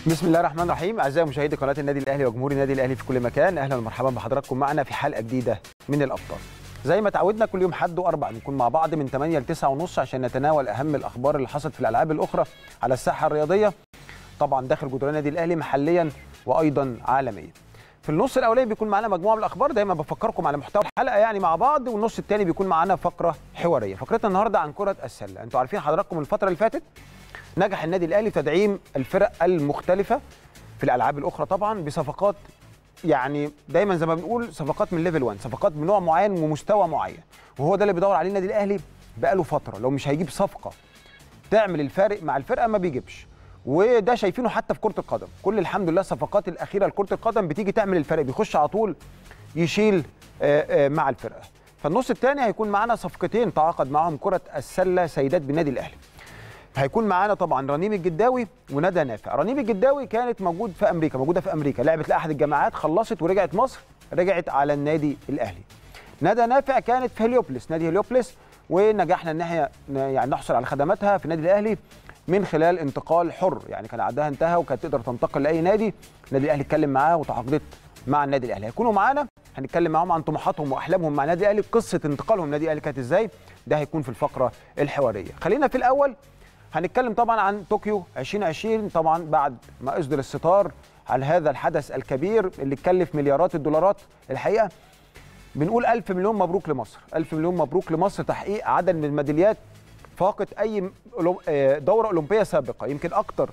بسم الله الرحمن الرحيم اعزائي مشاهدي قناه النادي الاهلي وجمهور النادي الاهلي في كل مكان اهلا ومرحبا بحضراتكم معنا في حلقه جديده من الابطال زي ما تعودنا كل يوم حد واربع نكون مع بعض من 8 ل 9 ونص عشان نتناول اهم الاخبار اللي حصلت في الالعاب الاخرى على الساحه الرياضيه طبعا داخل جدران النادي الاهلي محليا وايضا عالميا في النص الاولاني بيكون معانا مجموعه من الاخبار دايما بفكركم على محتوى الحلقه يعني مع بعض والنص الثاني بيكون معانا فقره حواريه فقرتنا النهارده عن كره السله انتوا عارفين حضراتكم الفتره اللي فاتت نجح النادي الاهلي في تدعيم الفرق المختلفه في الالعاب الاخرى طبعا بصفقات يعني دايما زي ما بنقول صفقات من ليفل 1 صفقات من نوع معين ومستوى معين وهو ده اللي بيدور عليه النادي الاهلي بقاله فتره لو مش هيجيب صفقه تعمل الفارق مع الفرقه ما بيجيبش وده شايفينه حتى في كره القدم كل الحمد لله الصفقات الاخيره لكره القدم بتيجي تعمل الفرق بيخش على طول يشيل آآ آآ مع الفرقه فالنص الثاني هيكون معانا صفقتين تعاقد معاهم كره السله سيدات بالنادي الاهلي هيكون معانا طبعا رنيم الجداوي وندى نافع رنيم الجداوي كانت موجود في امريكا موجوده في امريكا لعبت لاحد الجامعات خلصت ورجعت مصر رجعت على النادي الاهلي ندى نافع كانت في هليوبلس نادي هليوبلس ونجحنا ان احنا يعني نحصل على خدماتها في النادي الاهلي من خلال انتقال حر يعني كان عقدها انتهى وكانت تقدر تنتقل لاي نادي النادي الاهلي اتكلم معاها وتعاقدت مع النادي الاهلي هيكونوا معانا هنتكلم معاهم عن طموحاتهم واحلامهم مع النادي الاهلي قصه انتقالهم النادي الاهلي كانت ازاي ده هيكون في الفقره الحواريه خلينا في الاول هنتكلم طبعا عن طوكيو 2020 طبعا بعد ما اصدر الستار عن هذا الحدث الكبير اللي اتكلف مليارات الدولارات الحقيقه بنقول ألف مليون مبروك لمصر ألف مليون مبروك لمصر تحقيق عدد من الميداليات فاقت أي دورة أولمبية سابقة يمكن أكتر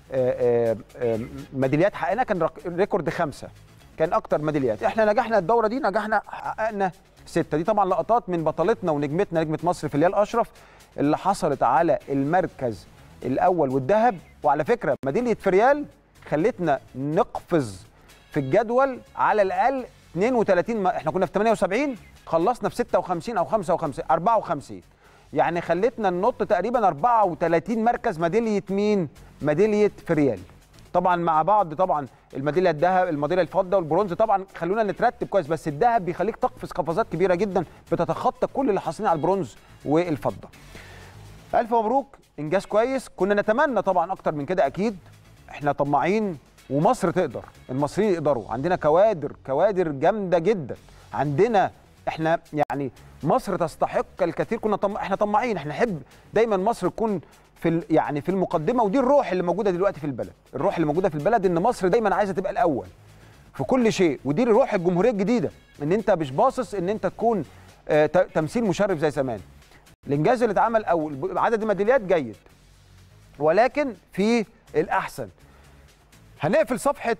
ميداليات حققناها كان ريكورد خمسة كان أكتر ميداليات احنا نجحنا الدورة دي نجحنا حققنا ستة دي طبعا لقطات من بطلتنا ونجمتنا نجمة مصر فيليال أشرف اللي حصلت على المركز الاول والذهب وعلى فكره ميداليه فريال خلتنا نقفز في الجدول على الاقل 32 ما احنا كنا في 78 خلصنا في 56 او 55 54 يعني خلتنا ننط تقريبا 34 مركز ميداليه مين؟ ميداليه فريال طبعا مع بعض طبعا الميداليه الذهب الميداليه الفضه والبرونز طبعا خلونا نترتب كويس بس الذهب بيخليك تقفز قفزات كبيره جدا بتتخطى كل اللي حاصلين على البرونز والفضه الف مبروك انجاز كويس كنا نتمنى طبعا اكتر من كده اكيد احنا طماعين ومصر تقدر المصريين يقدروا عندنا كوادر كوادر جامده جدا عندنا احنا يعني مصر تستحق الكثير كنا طم... احنا طماعين احنا نحب دايما مصر تكون في ال... يعني في المقدمه ودي الروح اللي موجوده دلوقتي في البلد الروح اللي موجوده في البلد ان مصر دايما عايزه تبقى الاول في كل شيء ودي روح الجمهوريه الجديده ان انت مش باصص ان انت تكون آه تمثيل مشرف زي زمان الانجاز اللي اتعمل او عدد الميداليات جيد ولكن في الاحسن هنقفل صفحه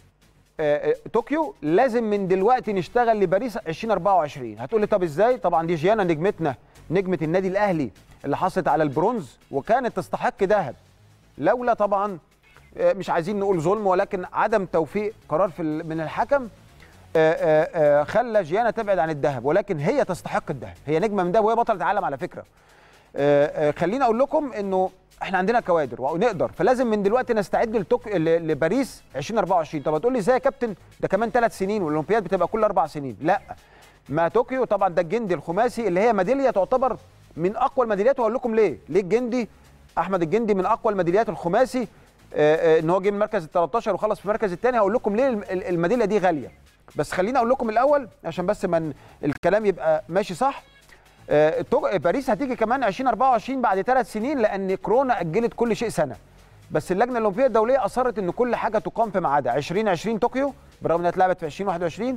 طوكيو لازم من دلوقتي نشتغل لباريس 2024 هتقول لي طب ازاي طبعا دي جيانا نجمتنا نجمه النادي الاهلي اللي حصلت على البرونز وكانت تستحق ذهب لولا طبعا مش عايزين نقول ظلم ولكن عدم توفيق قرار في من الحكم آآ آآ خلى جيانا تبعد عن الذهب ولكن هي تستحق الذهب هي نجمه من ده وهي بطله عالم على فكره آآ خليني اقول لكم انه احنا عندنا كوادر ونقدر فلازم من دلوقتي نستعد لتوك... لباريس 2024 طب هتقول لي ازاي يا كابتن ده كمان ثلاث سنين والاولمبياد بتبقى كل اربع سنين لا ما طوكيو طبعا ده الجندي الخماسي اللي هي ميداليه تعتبر من اقوى الميداليات وهقول لكم ليه ليه الجندي احمد الجندي من اقوى الميداليات الخماسي ان هو جه من المركز ال 13 وخلص في المركز الثاني هقول لكم ليه الميداليه دي غاليه بس خليني اقول لكم الاول عشان بس من الكلام يبقى ماشي صح آه باريس هتيجي كمان 2024 بعد ثلاث سنين لان كورونا اجلت كل شيء سنه بس اللجنه الاولمبيه الدوليه اصرت ان كل حاجه تقام في ميعادها 2020 طوكيو برغم انها اتلعبت في 2021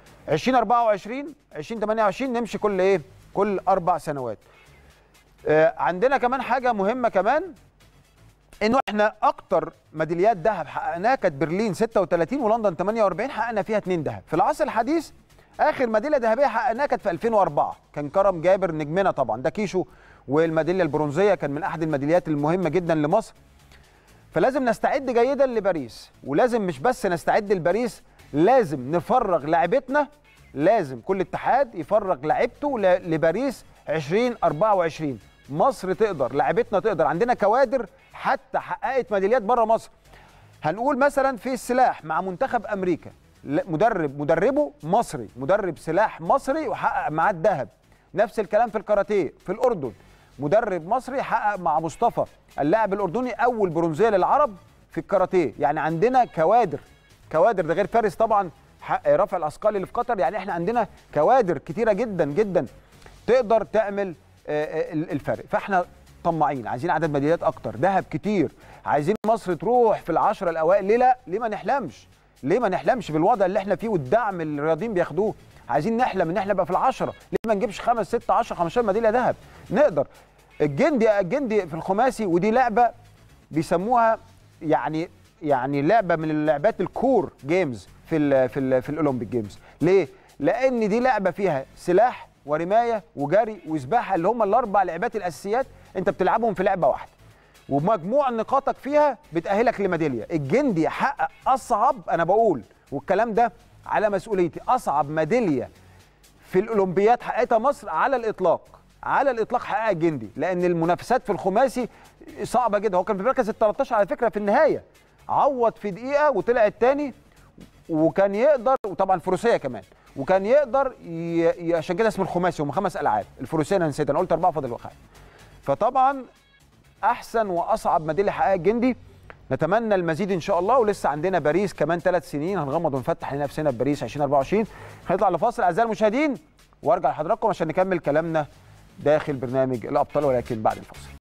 2024 2028 نمشي كل ايه كل اربع سنوات آه عندنا كمان حاجه مهمه كمان انه احنا اكتر ميداليات ذهب حققناها كانت برلين 36 ولندن 48 حققنا فيها اثنين ذهب في العصر الحديث اخر ميداليه ذهبيه حققناها كانت في 2004 كان كرم جابر نجمنا طبعا ده كيشو والميداليه البرونزيه كان من احد الميداليات المهمه جدا لمصر فلازم نستعد جيدا لباريس ولازم مش بس نستعد لباريس لازم نفرغ لعبتنا لازم كل اتحاد يفرغ لعبته لباريس 2024 مصر تقدر لعبتنا تقدر عندنا كوادر حتى حققت ميداليات بره مصر هنقول مثلا في السلاح مع منتخب امريكا مدرب مدربه مصري مدرب سلاح مصري وحقق معاه الذهب نفس الكلام في الكاراتيه في الاردن مدرب مصري حقق مع مصطفى اللاعب الاردني اول برونزيه للعرب في الكاراتيه يعني عندنا كوادر كوادر ده غير فارس طبعا حق رفع الاثقال اللي في قطر يعني احنا عندنا كوادر كتيره جدا جدا تقدر تعمل آه، آه، الفرق فاحنا طماعين عايزين عدد ميداليات اكتر ذهب كتير عايزين مصر تروح في العشرة الاوائل ليه لا ليه ما نحلمش ليه ما نحلمش بالوضع اللي احنا فيه والدعم اللي الرياضيين بياخدوه عايزين نحلم ان احنا نبقى في العشرة ليه ما نجيبش خمس ست 10 15 ميداليه ذهب نقدر الجندي الجندي في الخماسي ودي لعبه بيسموها يعني يعني لعبه من اللعبات الكور جيمز في ال في ال في الاولمبيك جيمز ليه لان دي لعبه فيها سلاح ورمايه وجري وسباحه اللي هم الاربع لعبات الاساسيات انت بتلعبهم في لعبه واحده ومجموع نقاطك فيها بتأهلك لميداليه الجندي يحقق اصعب انا بقول والكلام ده على مسؤوليتي اصعب ميداليه في الاولمبياد حققتها مصر على الاطلاق على الاطلاق حققها الجندي لان المنافسات في الخماسي صعبه جدا هو كان في مركز ال 13 على فكره في النهايه عوض في دقيقه وطلع الثاني وكان يقدر وطبعا فروسيه كمان وكان يقدر ي... عشان كده اسمه الخماسي هم خمس العاب الفروسيه انا نسيت انا قلت اربعه فاضل واحد فطبعا احسن واصعب ميداليه حققها الجندي نتمنى المزيد ان شاء الله ولسه عندنا باريس كمان ثلاث سنين هنغمض ونفتح لنفسنا بباريس 2024 هنطلع لفاصل اعزائي المشاهدين وارجع لحضراتكم عشان نكمل كلامنا داخل برنامج الابطال ولكن بعد الفاصل